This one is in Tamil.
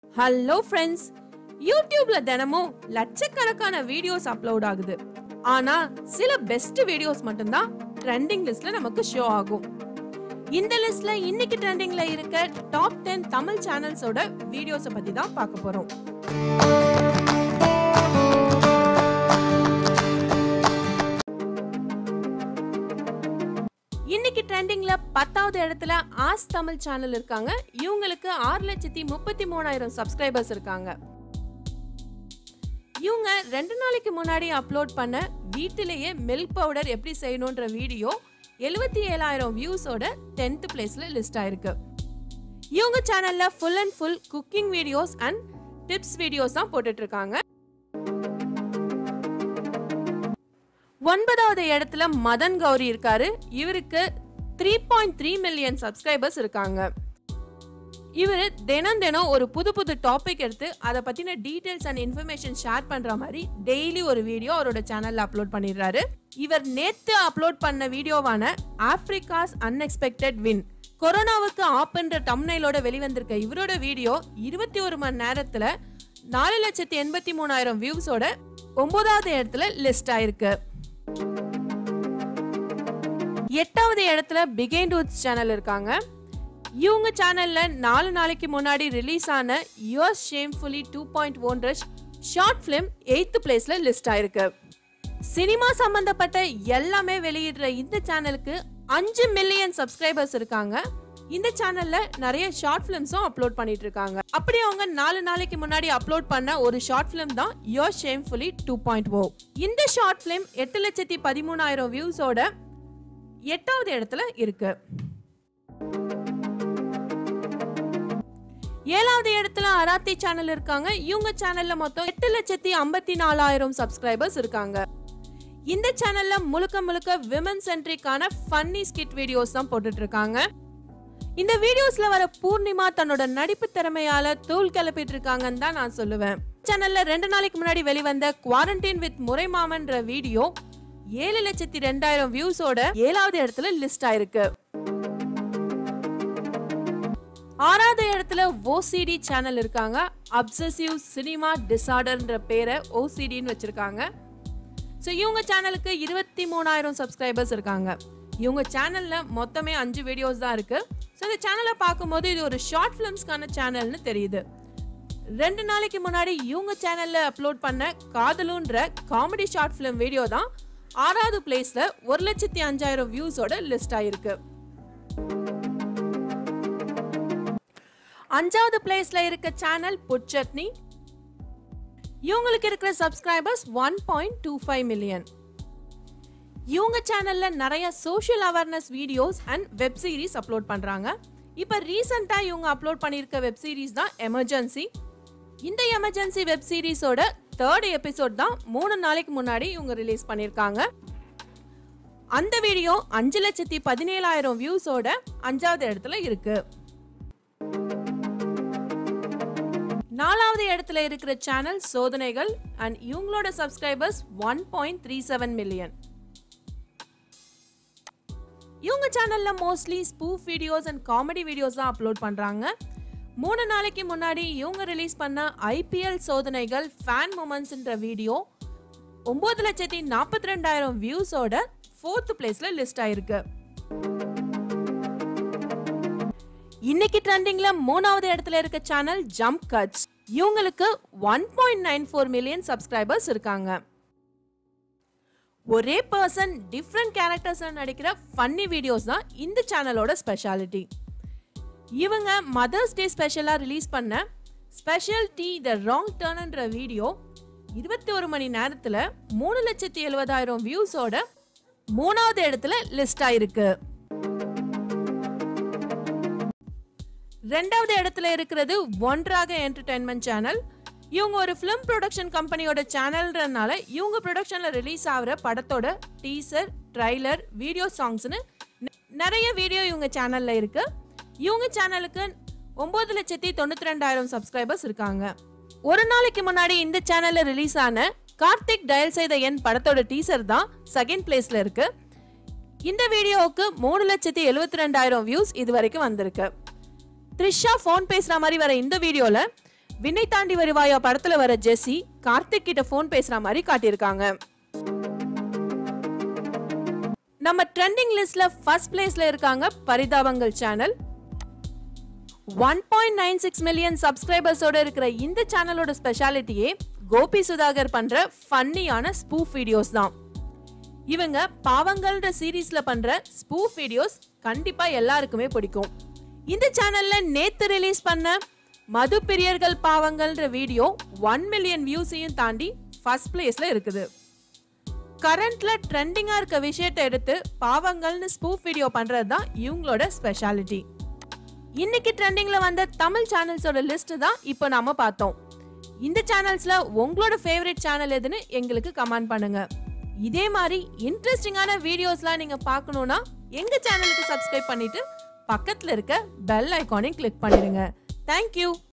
ஹலோ ஃப்ரெண்ட்ஸ் யூடியூப்ல தினமும் லட்சக்கணக்கான வீடியோஸ் அப்லோட் ஆகுது ஆனா சில பெஸ்ட் வீடியோஸ் மட்டும்தான் ட்ரெண்டிங் லிஸ்ட்ல நமக்கு ஷோ ஆகும் இந்த லிஸ்ட்ல இன்னைக்கு ட்ரெண்டிங்ல இருக்க டாப் டென் தமிழ் சேனல்ஸோட வீடியோஸை பத்தி தான் பார்க்க போறோம் இன்னைக்கு ட்ரெண்டிங்ல பத்தாவது இடத்துல ஆஸ் தமிழ் சேனல் இருக்காங்க இவங்களுக்கு ஆறு லட்சத்தி முப்பத்தி மூணாயிரம் சப்ஸ்கிரைபர்ஸ் இருக்காங்க இவங்க ரெண்டு நாளைக்கு முன்னாடி அப்லோட் பண்ண வீட்டிலேயே மில்க் பவுடர் எப்படி செய்யணுன்ற வீடியோ எழுபத்தி ஏழாயிரம் வியூஸோட டென்த் பிளேஸ்ல லிஸ்ட் ஆயிருக்கு இவங்க சேனல்ல full and full cooking videos and tips videos தான் போட்டுட்டு இருக்காங்க ஒன்பதாவது இடத்துல மதன் கௌரி இருக்காரு இவருக்கு three point three million subscribers இருக்காங்க இவர் தினம் தினம் ஒரு புது புது டாபிக் எடுத்து அதை பத்தின டீடைல்ஸ் அண்ட் இன்ஃபர்மேஷன் ஷேர் பண்ற மாதிரி டெய்லி ஒரு வீடியோ அவரோட சேனல்ல அப்லோட் பண்ணிடுறாரு இவர் நேத்து அப்லோட் பண்ண வீடியோவான ஆப்பிரிக்காஸ் அன்எக்ஸ்பெக்டட் வின் கொரோனாவுக்கு ஆப்ன்ற டம்னைலோட வெளிவந்திருக்க இவரோட வீடியோ இருபத்தி ஒரு மணி நேரத்துல நாலு லட்சத்தி எண்பத்தி மூணாயிரம் வியூஸோட ஒன்பதாவது இடத்துல லிஸ்ட் ஆயிருக்கு எட்டாவது இடத்துல பிகைண்ட் உட்ஸ் சேனல் இருக்காங்க இவங்க சேனல்ல நாலு நாளைக்கு முன்னாடி ரிலீஸ் ஆன யுவர் ஷேம்ஃபுல்லி டூ பாயிண்ட் ஒன்ற ஷார்ட் ஃபிலிம் எயித்து பிளேஸ்ல லிஸ்ட் ஆயிருக்கு சினிமா சம்பந்தப்பட்ட எல்லாமே வெளியிடுற இந்த சேனலுக்கு அஞ்சு மில்லியன் சப்ஸ்கிரைபர்ஸ் இருக்காங்க இந்த சேனல்ல நிறைய ஷார்ட் ஃபிலிம்ஸும் அப்லோட் பண்ணிட்டு இருக்காங்க அப்படி அவங்க நாலு நாளைக்கு முன்னாடி அப்லோட் பண்ண ஒரு ஷார்ட் ஃபிலிம் தான் your shamefully two point O இந்த ஷார்ட் ஃபிலிம் எட்டு லட்சத்தி பதிமூணாயிரம் வியூஸோட எட்டாவது இடத்துல இருக்கு ஏழாவது இடத்துல அராத்தி சேனல் இருக்காங்க இவங்க சேனல்ல மொத்தம் எட்டு லட்சத்தி ஐம்பத்தி நாலாயிரம் சப்ஸ்கிரைபர்ஸ் இருக்காங்க இந்த சேனல்ல முழுக்க முழுக்க விமன் சென்ட்ரிக்கான ஃபன்னி ஸ்கிட் வீடியோஸ் தான் போட்டுட்டு இருக்காங்க இந்த வீடியோஸ்ல வர பூர்ணிமா தன்னோட நடிப்பு திறமையால தூள் கிளப்பிட்டு இருக்காங்கன்னு தான் நான் சொல்லுவேன் சேனல்ல ரெண்டு நாளைக்கு முன்னாடி வெளிவந்த குவாரண்டைன் வித் முறைமாமன்ற வீடியோ ஏழு லட்சத்தி ரெண்டாயிரம் வியூஸோட ஏழாவது இடத்துல லிஸ்ட் ஆயிருக்கு ஆறாவது இடத்துல ஓசிடி சேனல் இருக்காங்க அப்சசிவ் சினிமா டிசார்டர்ன்ற பேரை ஓசிடின்னு வச்சிருக்காங்க ஸோ இவங்க சேனலுக்கு இருபத்தி மூணாயிரம் சப்ஸ்கிரைபர்ஸ் இருக்காங்க இவங்க சேனல்ல மொத்தமே அஞ்சு வீடியோஸ் தான் இருக்கு ஸோ இந்த சேனலை பார்க்கும்போது இது ஒரு ஷார்ட் ஃபிலிம்ஸ்க்கான சேனல்னு தெரியுது ரெண்டு நாளைக்கு முன்னாடி இவங்க சேனல்ல அப்லோட் பண்ண காதலுன்ற காமெடி ஷார்ட் ஃபிலிம் வீடியோ தான் ஆறாவது பிளேஸ்ல ஒரு லட்சத்தி அஞ்சாயிரம் வியூஸோட லிஸ்ட் ஆயிருக்கு அஞ்சாவது பிளேஸ்ல இருக்க சேனல் புட்சட்னி இவங்களுக்கு இருக்கிற subscribers one point two five million இவங்க சேனல்ல நிறைய social awareness videos and web series upload பண்றாங்க இப்போ ரீசெண்டா இவங்க அப்லோட் பண்ணியிருக்க வெப் சீரிஸ் தான் எமர்ஜென்சி இந்த எமர்ஜென்சி வெப் சீரிஸோட தேர்ட் எபிசோட் தான் மூணு நாளைக்கு முன்னாடி இவங்க ரிலீஸ் பண்ணியிருக்காங்க அந்த வீடியோ அஞ்சு லட்சத்தி பதினேழாயிரம் வியூஸோட அஞ்சாவது இடத்துல இருக்கு நாலாவது இடத்துல இருக்கிற சேனல் சோதனைகள் அண்ட் இவங்களோட subscribers one point three seven million இவங்க சேனல்ல mostly spoof videos and comedy videos தான் அப்லோட் பண்றாங்க மூணு நாளைக்கு முன்னாடி இவங்க ரிலீஸ் பண்ண ஐபிஎல் சோதனைகள் ஃபேன் மூமெண்ட்ஸ்ன்ற வீடியோ ஒன்பது லட்சத்தி நாற்பத்தி ரெண்டாயிரம் வியூஸோட ஃபோர்த் பிளேஸ்ல லிஸ்ட் ஆயிருக்கு இன்னைக்கு ட்ரெண்டிங்ல மூணாவது இடத்துல இருக்க சேனல் ஜம்ப் கட்ஸ் இவங்களுக்கு one point nine four million subscribers இருக்காங்க ஒரே பர்சன் டிஃப்ரெண்ட் கேரக்டர்ஸ் நடிக்கிற ஃபன்னி வீடியோஸ் தான் இந்த சேனலோட ஸ்பெஷாலிட்டி இவங்க மதர்ஸ் டே ஸ்பெஷலாக ரிலீஸ் பண்ண ஸ்பெஷல் டி த ராங் டர்ன்ன்ற வீடியோ இருபத்தி ஒரு மணி நேரத்தில் மூணு லட்சத்தி எழுபதாயிரம் வியூஸோட மூணாவது இடத்துல லிஸ்ட் ஆயிருக்கு ரெண்டாவது இடத்துல இருக்கிறது ஒன்றாக என்டர்டைன்மெண்ட் சேனல் இவங்க ஒரு ஃபிலிம் ப்ரொடக்ஷன் கம்பெனியோட சேனல்ன்றனால இவங்க ப்ரொடக்ஷனில் ரிலீஸ் ஆகிற படத்தோட டீசர் ட்ரைலர் வீடியோ சாங்ஸ்னு நிறைய வீடியோ இவங்க சேனலில் இருக்கு இவங்க சேனலுக்கு ஒம்பது லட்சத்தி தொண்ணூற்றி ரெண்டாயிரம் சப்ஸ்கிரைபர்ஸ் இருக்காங்க ஒரு நாளைக்கு முன்னாடி இந்த சேனலில் ரிலீஸ் ஆன கார்த்திக் டயல் செய்த என் படத்தோட டீசர் தான் செகண்ட் பிளேஸ்ல இருக்கு இந்த வீடியோவுக்கு மூணு லட்சத்தி எழுபத்தி ரெண்டாயிரம் வியூஸ் இது வரைக்கும் வந்திருக்கு த்ரிஷா ஃபோன் பேசுற மாதிரி வர இந்த வீடியோல விண்ணை தாண்டி வருவாயா படத்துல வர ஜெஸ்ஸி கார்த்திக் கிட்ட ஃபோன் பேசுற மாதிரி காட்டியிருக்காங்க நம்ம ட்ரெண்டிங் லிஸ்ட்ல ஃபர்ஸ்ட் பிளேஸ்ல இருக்காங்க Parithabangal channel one point nine six million சப்ஸ்கிரைபர்ஸோட இருக்கிற இந்த சேனலோட ஸ்பெஷாலிட்டியே கோபி சுதாகர் பண்ற ஃபன்னியான ஸ்பூஃப் வீடியோஸ் தான் இவங்க பாவங்கள்ன்ற சீரீஸ்ல பண்ற ஸ்பூஃப் வீடியோஸ் கண்டிப்பா எல்லாருக்குமே பிடிக்கும் இந்த சேனல்ல நேத்து ரிலீஸ் பண்ண மது பிரியர்கள் பாவங்கள்ன்ற வீடியோ ஒன் மில்லியன் வியூஸையும் தாண்டி ஃபர்ஸ்ட் பிளேஸ்ல இருக்குது கரண்ட்ல ட்ரெண்டிங்கா இருக்க விஷயத்தை எடுத்து பாவங்கள்னு ஸ்பூஃப் வீடியோ பண்றது தான் இவங்களோட ஸ்பெஷாலிட்டி இன்னைக்கு ட்ரெண்டிங்ல வந்த தமிழ் சேனல்ஸோட லிஸ்ட் தான் இப்போ நாம பார்த்தோம் இந்த சேனல்ஸ்ல உங்களோட ஃபேவரட் சேனல் எதுன்னு எங்களுக்கு கமெண்ட் பண்ணுங்க இதே மாதிரி இன்ட்ரெஸ்டிங்கான வீடியோஸ்லாம் நீங்க பார்க்கணும்னா எங்க சேனலுக்கு சப்ஸ்கிரைப் பண்ணிட்டு பக்கத்துல இருக்க பெல் ஐகானையும் கிளிக் பண்ணிடுங்க தேங்க்யூ